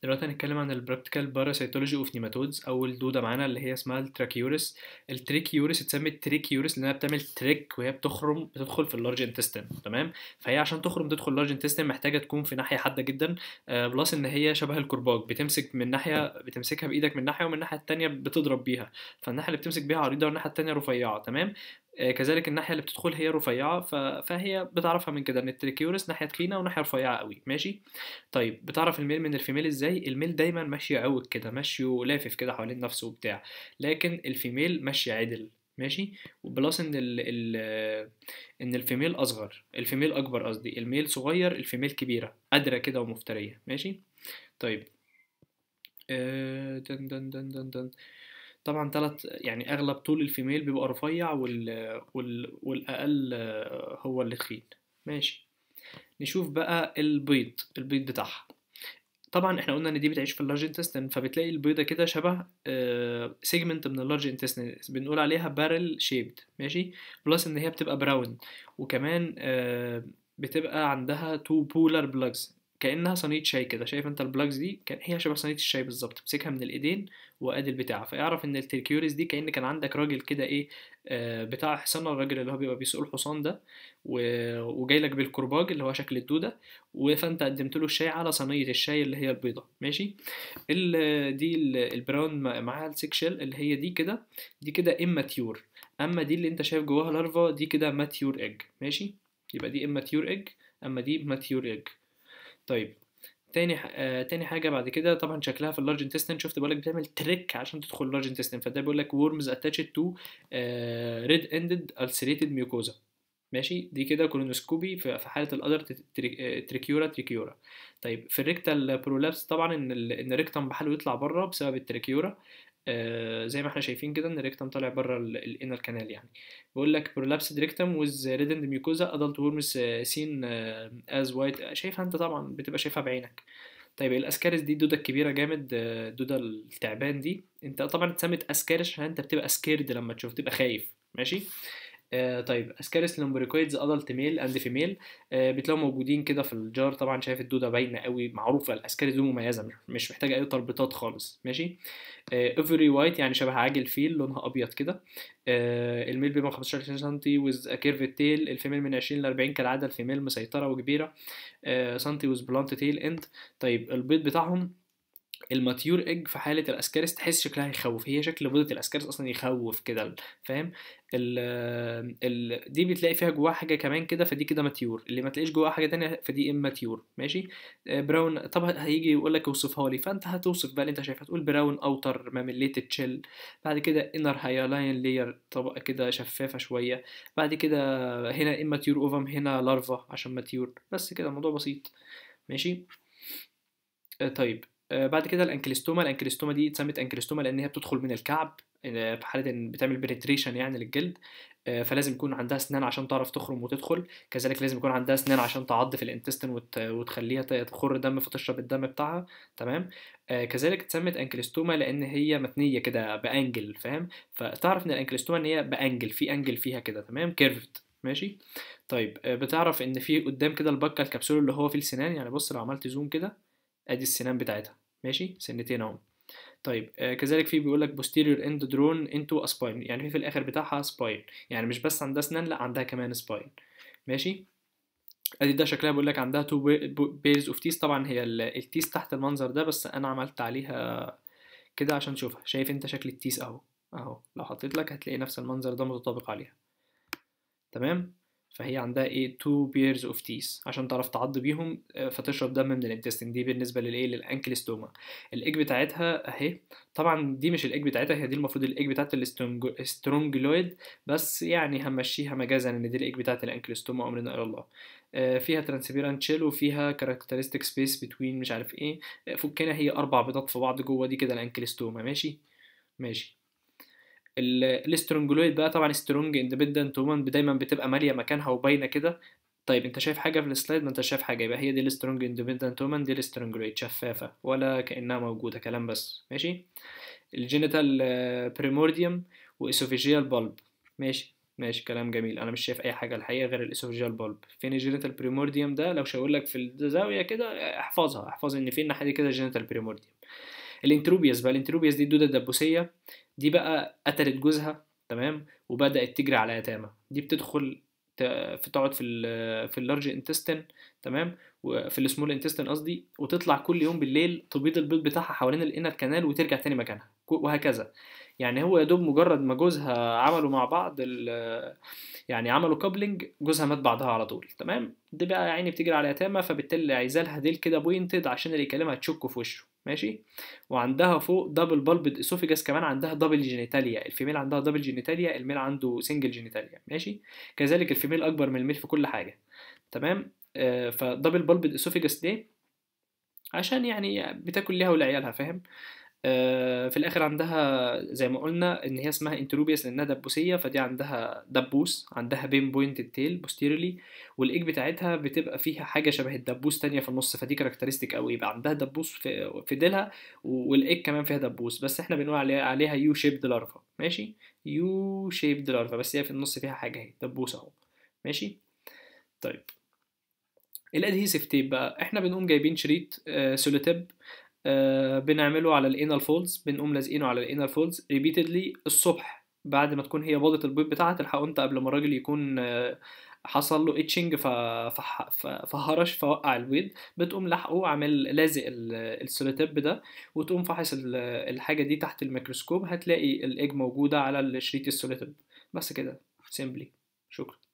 دلوقتي هنتكلم عن البراكتيكال باراسيتولوجي اوف نيماتودز اول دوده معانا اللي هي اسمها التراكيوريس التريكيوريس اتسمت تريكيوريس لانها بتعمل تريك وهي بتخرم بتدخل في اللارج انتستين تمام فهي عشان تخرم تدخل اللارج انتستين محتاجه تكون في ناحيه حاده جدا آه بلس ان هي شبه الكرباج بتمسك من ناحيه بتمسكها بايدك من ناحيه ومن الناحيه التانية بتضرب بيها فالناحيه اللي بتمسك بيها عريضه والناحيه التانية رفيعه تمام آه، كذلك الناحيه اللي بتدخل هي رفيعه ف... فهي بتعرفها من كده ان التريكيوريس ناحيه تخينه وناحيه رفيعه قوي ماشي طيب بتعرف الميل من الفيميل ازاي الميل دايما ماشي عوج كده ماشيه لافف كده حوالين نفسه وبتاع لكن الفيميل ماشي عدل ماشي وبلس ان ال ال ان الفيميل اصغر الفيميل اكبر قصدي الميل صغير الفيميل كبيره قادره كده ومفتريه ماشي طيب آه، دن دن دن دن دن. طبعا تلات يعني اغلب طول الفيميل بيبقى رفيع وال... وال... والاقل آه، هو اللي تخين ماشي نشوف بقى البيض البيض بتاعها طبعا احنا قلنا ان دي بتعيش في اللارج انتستين فبتلاقي البيضه كده شبه سيجمنت من اللارج انتستين بنقول عليها بارل شيبد ماشي بلس ان هي بتبقى براون وكمان آه، بتبقى عندها تو بولار بلاجز كانها صينيه شاي كده شايف انت البلاجز دي كان هي شبه صينيه الشاي بالظبط تمسكها من الايدين وادي البتاع فاعرف ان التركيوريس دي كأن كان عندك راجل كده ايه آه، بتاع حصان الراجل اللي هو بيبقى بيسوق الحصان ده و- وجاي لك بالكرباج اللي هو شكل الدوده و- فانت قدمت له الشاي على صينيه الشاي اللي هي البيضه ماشي ال دي ال- البراون مع- معاها السكشل اللي هي دي كده دي كده اماتيور اما دي اللي انت شايف جواها لارفا دي كده ماتيور ايج ماشي يبقى دي اماتيور ايج اما دي ماتيور ايج طيب تاني ح... آه... تاني حاجه بعد كده طبعا شكلها في اللارج انتستين شفت بقولك بتعمل تريك عشان تدخل اللارج انتستين فده بيقول لك worms attached to ريد اندد ulcerated mucosa ماشي دي كده كولونوسكوبي في في حاله الادر تريكيورا تريكيورا طيب في الريكتال برولابس طبعا ان ال... ان الريكتم بحاله يطلع بره بسبب التريكيورا آه زي ما احنا شايفين كده ان الريكتم طالع بره الانر كانال يعني بيقول لك prolapsed rectum with reddened mucosa adult worms آه، seen آه، as white شايفها انت طبعا بتبقى شايفها بعينك طيب الاسكارس دي الدوده الكبيره جامد آه، الدوده التعبان دي انت طبعا اتسمت اسكارس عشان انت بتبقى سكيرد لما تشوف تبقى خايف ماشي آه طيب اسكارس لومبريكويدز ادلت ميل اند فيميل آه بتلاقوا موجودين كده في الجار طبعا شايف الدوده باينه قوي معروفه الاسكارس دي مميزه مش- مش محتاجه اي تربيطات خالص ماشي افري وايت يعني شبه عاجل فيل لونها ابيض كده آه الميل بيبقى 15 سم ويز كيرف تيل الفيميل من 20 ل 40 كالعاده الفيميل مسيطره وكبيره آه سنتي ويز بلانت تيل اند طيب البيض بتاعهم الماتيور ايج في حاله الاسكارس تحس شكلها يخوف هي شكل بيضه الاسكارس اصلا يخوف كده فاهم ال ال دي بتلاقي فيها جواها حاجه كمان كده فدي كده ماتيور اللي ما تلاقيش جواها حاجه تانية فدي اماتيور ماشي آه، براون طب هيجي يقول لك اوصفها لي فانت هتوصف بقى اللي انت شايفها تقول براون اوتر ماميليتد شيل بعد كده انر هايلاين لير طبقه كده شفافه شويه بعد كده هنا اماتيور اوفم هنا لارفا عشان ماتيور بس كده الموضوع بسيط ماشي آه، طيب آه، بعد كده الانكليستوما الانكليستوما دي اتسمت انكليستوما لان هي بتدخل من الكعب آه، في حاله ان بتعمل بنتريشن يعني للجلد آه، فلازم يكون عندها اسنان عشان تعرف تخرم وتدخل كذلك لازم يكون عندها اسنان عشان تعض في الانتستين وت... وتخليها ت- تخر دم فتشرب الدم بتاعها تمام آه، كذلك اتسمت انكليستوما لان هي متنيه كده بانجل فاهم فتعرف ان الانكليستوما ان هي بانجل في انجل فيها كده تمام كيرفد ماشي طيب آه، بتعرف ان في قدام كده البكه الكبسول اللي هو فيه السنان يعني بص لو عملت زوم كده ادي السنان بتاعتها ماشي سنتين اهو طيب آه كذلك في بيقول لك posterior end drawn into a spine يعني في في الاخر بتاعها spine يعني مش بس عندها اسنان لا عندها كمان spine ماشي ادي ده شكلها بيقول لك عندها two pairs of teeth طبعا هي ال- التيس تحت المنظر ده بس انا عملت عليها كده عشان تشوفها شايف انت شكل التيس اهو اهو لو حطيت لك هتلاقي نفس المنظر ده متطابق عليها تمام فهي عندها ايه two pairs of teeth عشان تعرف تعض بيهم آه، فتشرب دم من الانتستين دي بالنسبه للايه للانكليستوما الايج بتاعتها اهي طبعا دي مش الايج بتاعتها هي دي المفروض الايج بتاعت الاسترونجلويد بس يعني همشيها مجازا ان دي الايج بتاعت الانكليستوما امرنا الى الله آه، فيها ترانسبيرانت شيل وفيها كاركترستيك سبيس بتوين مش عارف ايه آه، فكنا هي اربع بيضات في بعض جوه دي كده الانكليستوما ماشي ماشي ال- الاسترونجلويد بقى طبعا سترونج اندبندنت وومن دايما بتبقى ماليه مكانها وباينه كده طيب انت شايف حاجه في السلايد ما انت شايف حاجه يبقى هي دي السترونج اندبندنت وومن دي الاسترونجلويد شفافه ولا كانها موجوده كلام بس ماشي الجينيتال بريمورديوم واسوفيجيال بالب ماشي ماشي كلام جميل انا مش شايف اي حاجه الحقيقه غير الاسوفيجيال بالب فين الجينيتال بريمورديوم ده لو شاور لك في الزاويه كده احفظها احفظ ان في الناحيه دي كده الجينيتال بريمورديوم الانتروبياس بقى الانتروبياس دي الدوده الدبوسيه دي بقى قتلت جوزها تمام وبدات تجري على يتامى دي بتدخل ت- في تقعد في ال في اللارج انتستين تمام وفي السمول انتستين قصدي وتطلع كل يوم بالليل تبيض البيض بتاعها حوالين الانر كانال وترجع تاني مكانها كو- وهكذا يعني هو يا دوب مجرد ما جوزها عملوا مع بعض ال- يعني عملوا كابلنج جوزها مات بعدها على طول تمام دي بقى يا عيني بتجري على يتامى فبالتالي عايزه لها ديل كده بوينتد عشان اللي يكلمها تشكه في وشه ماشي وعندها فوق دبل بالبد اسوفيجاس كمان عندها دبل جينيتاليا الفيميل عندها دبل جينيتاليا الميل عنده سنجل جينيتاليا ماشي كذلك الفيميل اكبر من الميل في كل حاجه تمام آه فدبل بالبد اسوفيجاس ليه عشان يعني بتاكل ليها ولعيالها فاهم آه، في الاخر عندها زي ما قلنا ان هي اسمها انتروبياس لانها دبوسيه فدي عندها دبوس عندها بين بوينتد تيل بوستيرلي والايج بتاعتها بتبقى فيها حاجه شبه الدبوس تانية في النص فدي كاركترستيك قوي يبقى عندها دبوس في في ديلها والايج كمان فيها دبوس بس احنا بنقول عليها عليها يو شيبد لارفا ماشي يو شيبد لارفا بس هي في النص فيها حاجه اهي دبوس اهو ماشي طيب الادهيسيف تيب بقى احنا بنقوم جايبين شريط آه سولوتيب آه بنعمله على الانال فولدز بنقوم لازقينه على الانال فولدز ريبيتدلي الصبح بعد ما تكون هي باضت البيض بتاعها تلحقه انت قبل ما الراجل يكون آه حصل له اتشنج ف... فح... ف... فهرش فوقع البيض بتقوم لحقه عامل لازق ال- السولوتيب ده وتقوم فاحص ال- الحاجه دي تحت الميكروسكوب هتلاقي الايج موجوده على الشريط السولوتيب بس كده سيمبلي شكرا